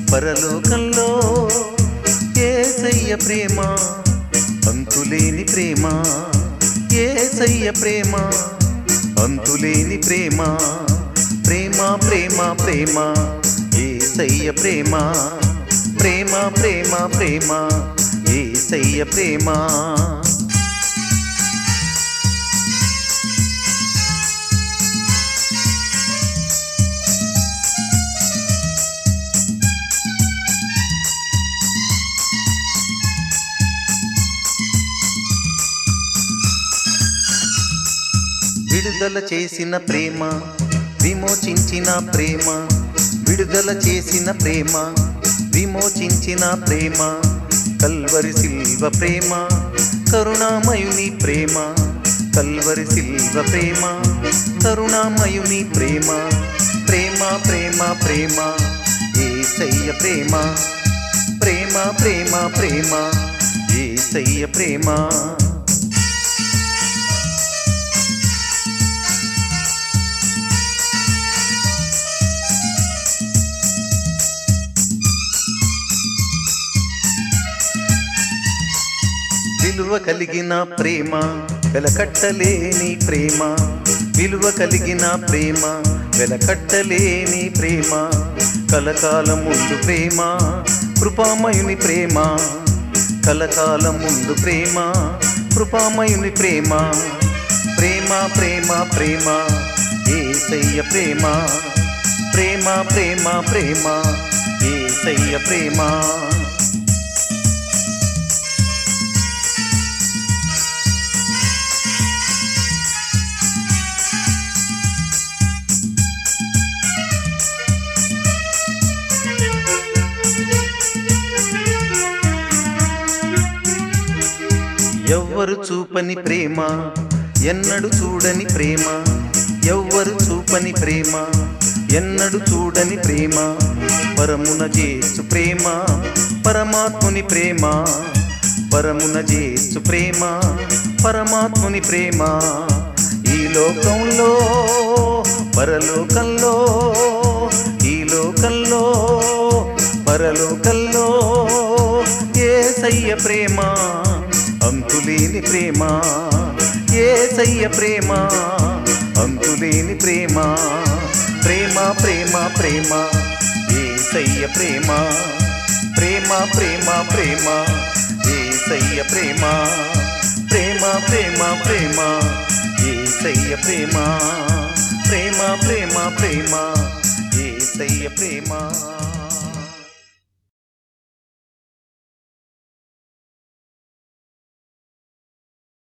పరలోకంలో ఏసయ్య ప్రేమ అంతులేని ప్రేమ ఏసయ్య ప్రేమ అంతులేని ప్రేమ ప్రేమ ప్రేమ ప్రేమ ఏసయ్య ప్రేమ ప్రేమ ప్రేమ ప్రేమ ఏసయ్య ప్రేమ విడుదల చేసిన ప్రేమ విమోచించిన ప్రేమ విడుదల చేసిన ప్రేమ విమోచించిన ప్రేమ కల్వరి సిల్వ ప్రేమ కరుణామయుని ప్రేమ కల్వరి సిల్వ ప్రేమ కరుణామయుని ప్రేమ ప్రేమ ప్రేమ ప్రేమ ఏసయ్య ప్రేమ ప్రేమ ప్రేమ ప్రేమ ఏసయ్య ప్రేమ విలువ కలిగిన ప్రేమ వెలకట్టలేని ప్రేమ విలువ కలిగిన ప్రేమ వెలకట్టలేని ప్రేమ కలకాలం ముందు ప్రేమ కృపామయుని ప్రేమ కలకాలం ముందు ప్రేమ కృపామయుని ప్రేమ ప్రేమ ప్రేమ ప్రేమ ఏసయ్య ప్రేమ ప్రేమ ప్రేమ ప్రేమ ఏసయ్య ప్రేమ ఎవ్వరు చూపని ప్రేమ ఎన్నడు చూడని ప్రేమ ఎవ్వరు చూపని ప్రేమ ఎన్నడు చూడని ప్రేమ పరమున చేసు ప్రేమ పరమాత్ముని ప్రేమ పరమున చేసు ప్రేమ పరమాత్ముని ప్రేమ ఈ లోకంలో పరలోకంలో ఈ లోకంలో పరలోకంలో ఏసయ్య ప్రేమ అంతులేని ప్రేమ ఏసయ్య ప్రేమ అంతులేని ప్రేమ ప్రేమ ప్రేమ ప్రేమ ఏసయ్య ప్రేమ ప్రేమ ప్రేమ ప్రేమ ఏసయ్య ప్రేమ ప్రేమ ప్రేమ ప్రేమ ఏసయ్య ప్రేమ ప్రేమ ప్రేమ ప్రేమ ఏసయ్య ప్రేమ